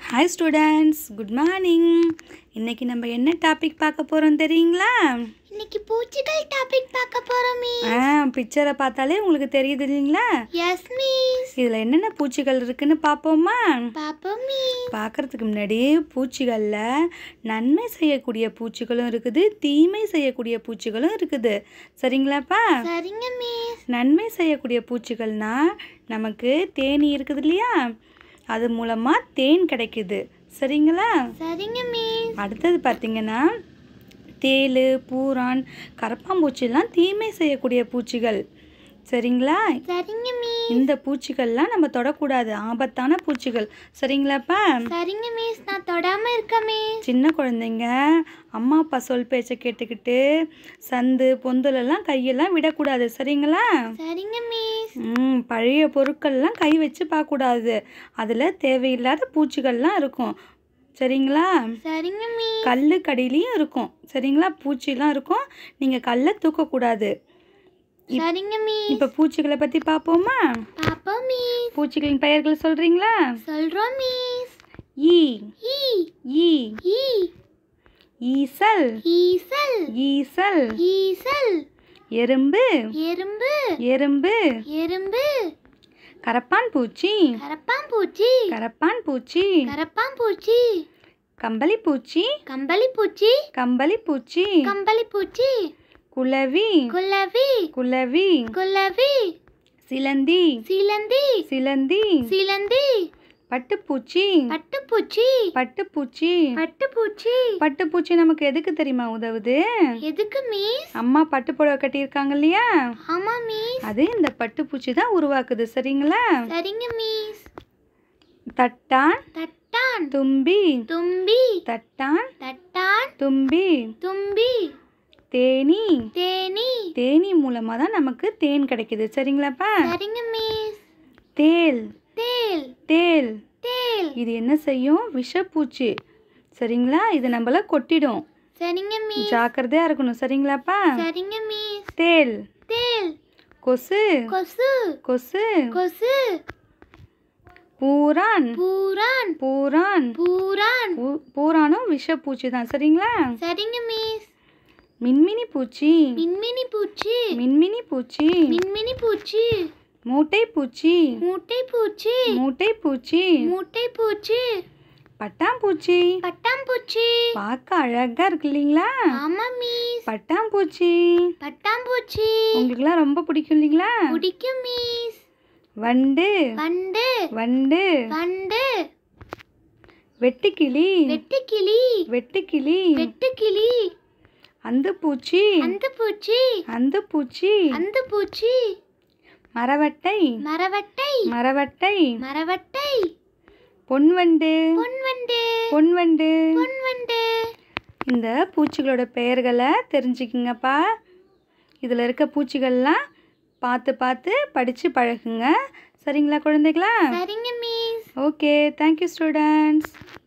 hi students good morning இன்னைக்கு நம்ம என்ன டாபிக் பார்க்க போகிறோம் தெரியுங்களா இன்னைக்கு பூச்சிகள் டாபிக் பார்க்க போறோம் மிஸ் ஆ பிக்சரை பார்த்தாலே உங்களுக்கு தெரியுது இல்லைங்களா எஸ் மிஸ் இதில் என்னென்ன பூச்சிகள் இருக்குன்னு பார்ப்போமா பாப்போம் மிஸ் பார்க்கறதுக்கு முன்னாடி பூச்சிகளில் நன்மை செய்யக்கூடிய பூச்சிகளும் இருக்குது தீமை செய்யக்கூடிய பூச்சிகளும் இருக்குது சரிங்களாப்பா சரிங்க மிஸ் நன்மை செய்யக்கூடிய பூச்சிகள்னா நமக்கு தேனி இருக்குது இல்லையா அது மூலமாக தேன் கிடைக்குது சரிங்களா சரிங்க மிஸ் அடுத்தது பார்த்தீங்கன்னா தேள் பூரான் கரப்பாம்பூச்சிலாம் தீமை செய்யக்கூடிய பூச்சிகள் சரிங்களா சரிங்க மிஸ் இந்த பூச்சிகள்லாம் நம்ம தொடக்கூடாது ஆபத்தான பூச்சிகள் சரிங்களாப்பா சரிங்க மிஸ் நான் தொடாம இருக்கேன் மிஸ் சின்ன குழந்தைங்க அம்மா அப்பா சொல் பேச்சை கேட்டுக்கிட்டு சந்து பொந்துலெல்லாம் கையெல்லாம் விடக்கூடாது சரிங்களா சரிங்க மிஸ் ம் பழைய பொருட்கள்லாம் கை வச்சு பார்க்கக்கூடாது அதில் தேவையில்லாத பூச்சிகள்லாம் இருக்கும் சரிங்களா சரிங்க மிஸ் கல்லு கடியிலையும் இருக்கும் சரிங்களா பூச்சிலாம் இருக்கும் நீங்கள் கல்லை தூக்கக்கூடாது சரிங்க மிஸ் இப்போ பூச்சிகளை பற்றி பார்ப்போமா பாப்போம் மிஸ் பூச்சிகளின் பெயர்கள் சொல்கிறீங்களா சொல்றோம் மிஸ் ஈ ஈ ஈ ஈ ஈசல் ஈசல் ஈசல் ஈசல் எறும்பு எறும்பு எறும்பு எறும்பு கரப்பான் பூச்சி கரப்பாம்பூச்சி கரப்பான் பூச்சி கரப்பாம்பூச்சி கம்பளி பூச்சி கம்பளி பூச்சி கம்பளி பூச்சி கம்பளி பூச்சி குளவி குலவி குளவி குலவி சிலந்தி சிலந்தி சிலந்தி சிலந்தி பட்டுப்பூச்சி பட்டுப்பூச்சி பட்டுப்பூச்சி பட்டுப்பூச்சி பட்டுப்பூச்சி நமக்கு எதுக்கு தெரியுமா உதவுது எதுக்கு மிஸ் அம்மா பட்டு புடவை கட்டியிருக்காங்க இல்லையா ஆமா மிஸ் அது இந்த பட்டுப்பூச்சி தான் உருவாக்குது சரிங்களா சரிங்க மிஸ் தட்டான் தட்டான் தும்பி தும்பி தட்டான் தட்டான் தும்பி தும்பி தேனி தேனி தேனி மூலமாக தான் நமக்கு தேன் கிடைக்குது சரிங்களாப்பா சரிங்க மிஸ் தேல் தேல் தேல் தேல் இது என்ன செய்யும் விஷப்பூச்சி சரிங்களா இது நம்மள கொட்டிடும் சரிங்க மிஸ் ஜாக்கிரதையாக இருக்கணும் சரிங்களாப்பா சரிங்க மிஸ் தேல் தேல் கொசு கொசு கொசு கொசு பூரான் பூரான் பூரான் பூரான் பூ- பூரானும் விஷப்பூச்சி தான் சரிங்களா சரிங்க மிஸ் மின்மினி பூச்சி மின்மினி பூச்சி மின்மினி பூச்சி மின்மினி பூச்சி மூட்டை பூச்சி மூட்டை பூச்சி மூட்டை பூச்சி மூட்டை பூச்சி பட்டாம்பூச்சி பட்டாம்பூச்சி பார்க்க அழகா இருக்கு இல்லைங்களா ஆமா மிஸ் பட்டாம்பூச்சி பட்டாம்பூச்சி உங்களுக்குலாம் ரொம்ப பிடிக்கும் இல்லைங்களா பிடிக்கும் மிஸ் வண்டு வண்டு வண்டு வண்டு வெட்டுக்கிளி வெட்டுக்கிளி வெட்டுக்கிளி வெட்டுக்கிளி அந்த பூச்சி அந்த பூச்சி அந்த பூச்சி அந்த பூச்சி மரவட்டை மரவட்டை மரவட்டை மரவட்டை பொன்வண்டு பொன்வண்டு பொன்வண்டு பொன்வண்டு இந்த பூச்சிகளோட பெயர்களை தெரிஞ்சுக்கிங்கப்பா இதில் இருக்க பூச்சிகள்லாம் பார்த்து பார்த்து படித்து பழகுங்க சரிங்களா குழந்தைகளா சரிங்க மிஸ் ஓகே தேங்க்யூ ஸ்டூடெண்ட்ஸ்